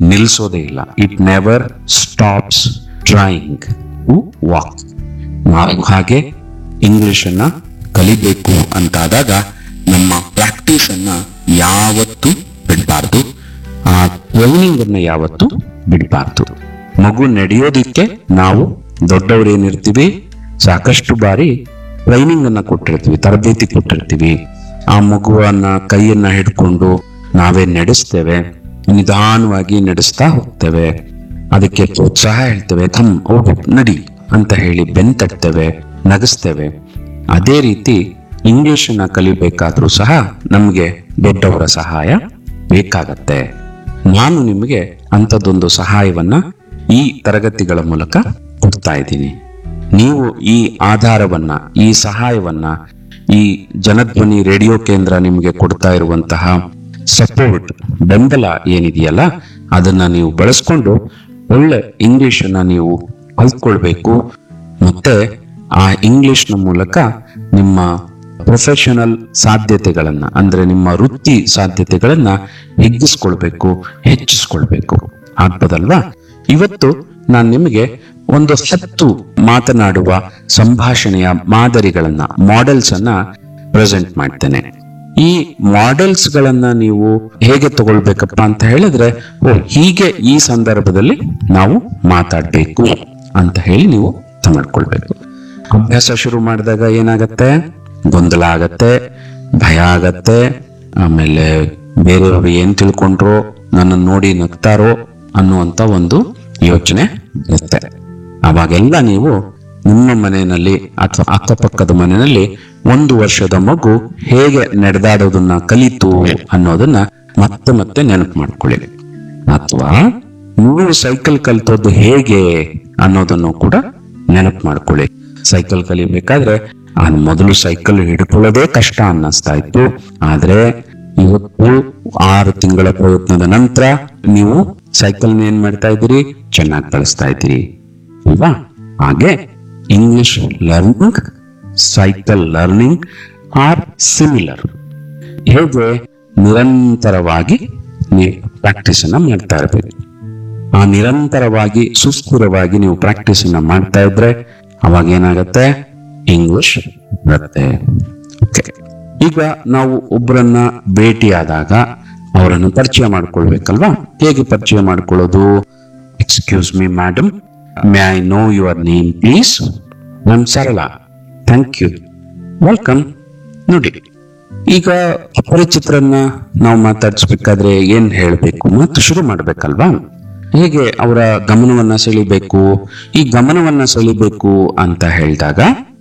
ನಿಲ್ಲಿಸೋದೇ ಇಲ್ಲ it never stops trying to walk ನಾವು ಹಾಗೆ ಇಂಗ್ಲಿಷ್ ಅನ್ನ ಕಲಿಬೇಕು ಅಂತಾದಾಗ ನಮ್ಮ ಪ್ರಾಕ್ಟೀಸ್ ಅನ್ನ ಯಾವತ್ತೂ ಬಿಡಬಾರ್ದು ಆ ಟ್ರೈನಿಂಗ್ ಅನ್ನ ಯಾವತ್ತೂ ಬಿಡಬಾರ್ದು ಮಗು ನಡೆಯೋದಿಕ್ಕೆ ನಾವು ದೊಡ್ಡವರೇನಿರ್ತೀವಿ ಸಾಕಷ್ಟು ಬಾರಿ ಟ್ರೈನಿಂಗ್ ಅನ್ನ ಕೊಟ್ಟಿರ್ತೀವಿ ತರಬೇತಿ ಕೊಟ್ಟಿರ್ತೀವಿ ಆ ಮಗುವನ್ನ ಕೈಯನ್ನ ಹಿಡ್ಕೊಂಡು ನಾವೇ ನಡೆಸ್ತೇವೆ ನಿಧಾನವಾಗಿ ನಡೆಸ್ತಾ ಹೋಗ್ತೇವೆ ಅದಕ್ಕೆ ಪ್ರೋತ್ಸಾಹ ಹೇಳ್ತೇವೆ ಥಮ್ ಹೋಗು ನಡಿ ಅಂತ ಹೇಳಿ ಬೆಂತಟ್ತೇವೆ ನಗಿಸ್ತೇವೆ ಅದೇ ರೀತಿ ಇಂಗ್ಲಿಷ್ ಅನ್ನ ಕಲಿಬೇಕಾದ್ರೂ ಸಹ ನಮಗೆ ದೊಡ್ಡವರ ಸಹಾಯ ಬೇಕಾಗತ್ತೆ ನಾನು ನಿಮಗೆ ಅಂಥದ್ದೊಂದು ಸಹಾಯವನ್ನ ಈ ತರಗತಿಗಳ ಮೂಲಕ ಕೊಡ್ತಾ ಇದ್ದೀನಿ ನೀವು ಈ ಆಧಾರವನ್ನ ಈ ಸಹಾಯವನ್ನ ಈ ಜನಧ್ವನಿ ರೇಡಿಯೋ ಕೇಂದ್ರ ನಿಮಗೆ ಕೊಡ್ತಾ ಇರುವಂತಹ ಸಪೋರ್ಟ್ ಬೆಂಬಲ ಏನಿದೆಯಲ್ಲ ಅದನ್ನ ನೀವು ಬಳಸ್ಕೊಂಡು ಒಳ್ಳೆ ಇಂಗ್ಲಿಷ್ ಅನ್ನ ನೀವು ಕಲ್ತ್ಕೊಳ್ಬೇಕು ಮತ್ತೆ ಆ ಇಂಗ್ಲಿಷ್ನ ಮೂಲಕ ನಿಮ್ಮ ಪ್ರೊಫೆಷನಲ್ ಸಾಧ್ಯತೆಗಳನ್ನ ಅಂದ್ರೆ ನಿಮ್ಮ ವೃತ್ತಿ ಸಾಧ್ಯತೆಗಳನ್ನ ಹಿಗ್ಗಿಸ್ಕೊಳ್ಬೇಕು ಹೆಚ್ಚಿಸ್ಕೊಳ್ಬೇಕು ಆಗ್ಬೋದಲ್ವಾ ಇವತ್ತು ನಾನು ನಿಮಗೆ ಒಂದು ಹತ್ತು ಮಾತನಾಡುವ ಸಂಭಾಷಣೆಯ ಮಾದರಿಗಳನ್ನ ಮಾಡೆಲ್ಸ್ ಅನ್ನ ಪ್ರೆಸೆಂಟ್ ಮಾಡ್ತೇನೆ ಈ ಮಾಡೆಲ್ಸ್ ಗಳನ್ನ ನೀವು ಹೇಗೆ ತಗೊಳ್ಬೇಕಪ್ಪ ಅಂತ ಹೇಳಿದ್ರೆ ಓ ಹೀಗೆ ಈ ಸಂದರ್ಭದಲ್ಲಿ ನಾವು ಮಾತಾಡ್ಬೇಕು ಅಂತ ಹೇಳಿ ನೀವು ಅರ್ಥ ಮಾಡ್ಕೊಳ್ಬೇಕು ಅಭ್ಯಾಸ ಶುರು ಮಾಡಿದಾಗ ಏನಾಗತ್ತೆ ಗೊಂದಲ ಆಗತ್ತೆ ಭಯ ಆಗತ್ತೆ ಆಮೇಲೆ ಬೇರೆಯವರು ಏನ್ ತಿಳ್ಕೊಂಡ್ರೋ ನನ್ನ ನೋಡಿ ನಗ್ತಾರೋ ಅನ್ನುವಂತ ಒಂದು ಯೋಚನೆ ಇರುತ್ತೆ ಅವಾಗೆಲ್ಲ ನೀವು ನಿಮ್ಮ ಮನೆಯಲ್ಲಿ ಅಥವಾ ಅಕ್ಕಪಕ್ಕದ ಮನೆಯಲ್ಲಿ ಒಂದು ವರ್ಷದ ಮಗು ಹೇಗೆ ನಡೆದಾಡೋದನ್ನ ಕಲಿತು ಅನ್ನೋದನ್ನ ಮತ್ತೆ ಮತ್ತೆ ನೆನಪು ಮಾಡ್ಕೊಳ್ಳಿ ಅಥವಾ ನೀವು ಸೈಕಲ್ ಕಲಿತದ್ದು ಹೇಗೆ ಅನ್ನೋದನ್ನು ಕೂಡ ನೆನಪು ಮಾಡ್ಕೊಳ್ಳಿ ಸೈಕಲ್ ಕಲಿಬೇಕಾದ್ರೆ ಆ ಮೊದಲು ಸೈಕಲ್ ಹಿಡ್ಕೊಳ್ಳೋದೇ ಕಷ್ಟ ಅನ್ನಿಸ್ತಾ ಇತ್ತು ಆದ್ರೆ ಇವತ್ತು ಆರು ತಿಂಗಳ ಪ್ರಯತ್ನದ ನಂತರ ನೀವು ಸೈಕಲ್ ಏನ್ ಮಾಡ್ತಾ ಇದ್ದೀರಿ ಚೆನ್ನಾಗಿ ಕಳಿಸ್ತಾ ಇದ್ದೀರಿ ಅಲ್ವಾ ಹಾಗೆ English learning cycle learning are similar ಹೇಗೆ ನಿರಂತರವಾಗಿ ನೀವು ಪ್ರಾಕ್ಟೀಸ್ ಅನ್ನ ಮಾಡ್ತಾ ಇರಬೇಕು ಆ ನಿರಂತರವಾಗಿ ಸುಸ್ಥಿರವಾಗಿ ನೀವು ಪ್ರಾಕ್ಟೀಸ್ ಅನ್ನ ಮಾಡ್ತಾ ಇದ್ರೆ ಅವಾಗ ಏನಾಗತ್ತೆ ಇಂಗ್ಲಿಷ್ ಬರುತ್ತೆ Okay. ಈಗ ನಾವು ಒಬ್ಬರನ್ನ ಭೇಟಿಯಾದಾಗ ಅವರನ್ನು ಪರಿಚಯ ಮಾಡ್ಕೊಳ್ಬೇಕಲ್ವಾ ಹೇಗೆ ಪರಿಚಯ ಮಾಡ್ಕೊಳ್ಳೋದು excuse me madam may I know your name please ನಮ್ ಸರಳ ಥ್ಯಾಂಕ್ ಯು ವೆಲ್ಕಮ್ ನೋಡಿ ಈಗ ಅಪರಿಚಿತರನ್ನ ನಾವು ಮಾತಾಡಿಸ್ಬೇಕಾದ್ರೆ ಏನ್ ಹೇಳ್ಬೇಕು ಮತ್ತು ಶುರು ಮಾಡ್ಬೇಕಲ್ವಾ ಹೇಗೆ ಅವರ ಗಮನವನ್ನ ಸೆಳಿಬೇಕು ಈ ಗಮನವನ್ನ ಸೆಳಿಬೇಕು ಅಂತ ಹೇಳಿದಾಗ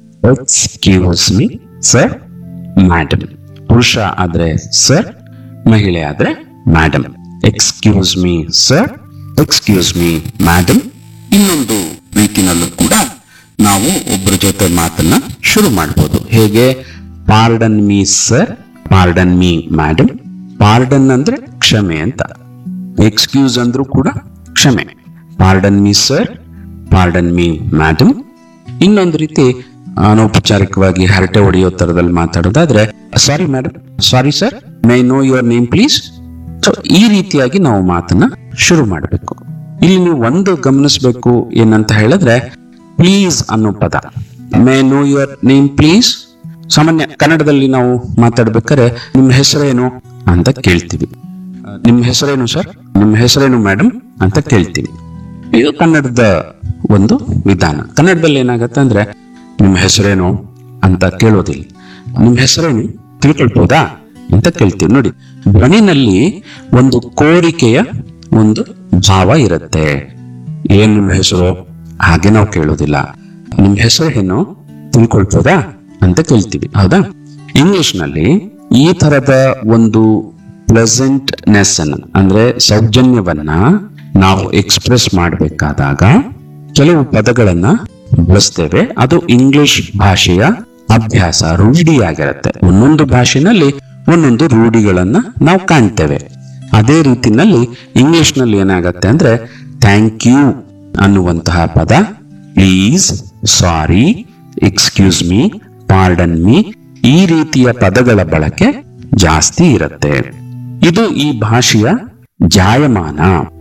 ಎಕ್ಸ್ಕ್ಯೂಸ್ ಮಿ ಸರ್ ಮೇಡಮ್ ಪುರುಷ ಆದ್ರೆ ಸರ್ ಮಹಿಳೆ ಆದ್ರೆ madam excuse me sir excuse me madam ಇನ್ನೊಂದು ರೀತಿನಲ್ಲೂ ಕೂಡ ನಾವು ಒಬ್ಬರ ಜೊತೆ ಮಾತನ್ನ ಶುರು ಮಾಡ್ಬೋದು ಹೇಗೆ pardon me sir pardon me madam pardon ಅಂದ್ರೆ ಕ್ಷಮೆ ಅಂತ ಎಕ್ಸ್ಕ್ಯೂಸ್ ಅಂದ್ರೂ ಕೂಡ ಕ್ಷಮೆ pardon me sir pardon me madam ಇನ್ನೊಂದು ರೀತಿ ಅನೌಪಚಾರಿಕವಾಗಿ ಹರಟೆ ಹೊಡೆಯೋ ತರದಲ್ಲಿ ಮಾತಾಡೋದಾದ್ರೆ sorry madam sorry sir my know your name please so ಈ ರೀತಿಯಾಗಿ ನಾವು ಮಾತನ್ನ ಶುರು ಮಾಡಬೇಕು ಇಲ್ಲಿ ನೀವು ಒಂದು ಗಮನಿಸಬೇಕು ಏನಂತ ಹೇಳಿದ್ರೆ ಪ್ಲೀಸ್ ಅನ್ನೋ ಪದ may know your name please ಸಾಮಾನ್ಯ ಕನ್ನಡದಲ್ಲಿ ನಾವು ಮಾತಾಡ್ಬೇಕಾದ್ರೆ ನಿಮ್ಮ ಹೆಸರೇನು ಅಂತ ಕೇಳ್ತೀವಿ ನಿಮ್ಮ ಹೆಸರೇನು ಸರ್ ನಿಮ್ಮ ಹೆಸರೇನು ಮೇಡಮ್ ಅಂತ ಕೇಳ್ತೀವಿ ಇದು ಕನ್ನಡದ ಒಂದು ವಿಧಾನ ಕನ್ನಡದಲ್ಲಿ ಏನಾಗತ್ತೆ ಅಂದ್ರೆ ನಿಮ್ಮ ಹೆಸರೇನು ಅಂತ ಕೇಳೋದಿಲ್ಲ ನಿಮ್ಮ ಹೆಸರೇನು ತಿಳ್ಕೊಳ್ಬೋದಾ ಅಂತ ಕೇಳ್ತೀವಿ ನೋಡಿ ಧ್ವನಿನಲ್ಲಿ ಒಂದು ಕೋರಿಕೆಯ ಒಂದು ಭಾವ ಇರುತ್ತೆ ಏನ್ ನಿಮ್ಮ ಹೆಸರು ಹಾಗೆ ನಾವು ಕೇಳೋದಿಲ್ಲ ನಿಮ್ ಹೆಸರು ಏನು ತಿಳ್ಕೊಳ್ಬೋದಾ ಅಂತ ಕೇಳ್ತೀವಿ ಹೌದಾ ಇಂಗ್ಲಿಷ್ ನಲ್ಲಿ ಈ ತರದ ಒಂದು ಪ್ಲೆಸೆಂಟ್ನೆಸ್ ಅನ್ನ ಅಂದ್ರೆ ಸೌಜನ್ಯವನ್ನ ನಾವು ಎಕ್ಸ್ಪ್ರೆಸ್ ಮಾಡಬೇಕಾದಾಗ ಕೆಲವು ಪದಗಳನ್ನ ಬಳಸ್ತೇವೆ ಅದು ಇಂಗ್ಲಿಷ್ ಭಾಷೆಯ ಅಭ್ಯಾಸ ರೂಢಿಯಾಗಿರುತ್ತೆ ಒಂದೊಂದು ಭಾಷೆನಲ್ಲಿ ಒಂದೊಂದು ರೂಢಿಗಳನ್ನ ನಾವು ಕಾಣ್ತೇವೆ ಅದೇ ರೀತಿನಲ್ಲಿ ಇಂಗ್ಲಿಷ್ ನಲ್ಲಿ ಏನಾಗತ್ತೆ ಅಂದ್ರೆ ಥ್ಯಾಂಕ್ ಯು ಅನ್ನುವಂತಹ ಪದ please sorry excuse me pardon me ಈ ರೀತಿಯ ಪದಗಳ ಬಳಕೆ ಜಾಸ್ತಿ ಇರುತ್ತೆ ಇದು ಈ ಭಾಷೆಯ ಜಾಯಮಾನ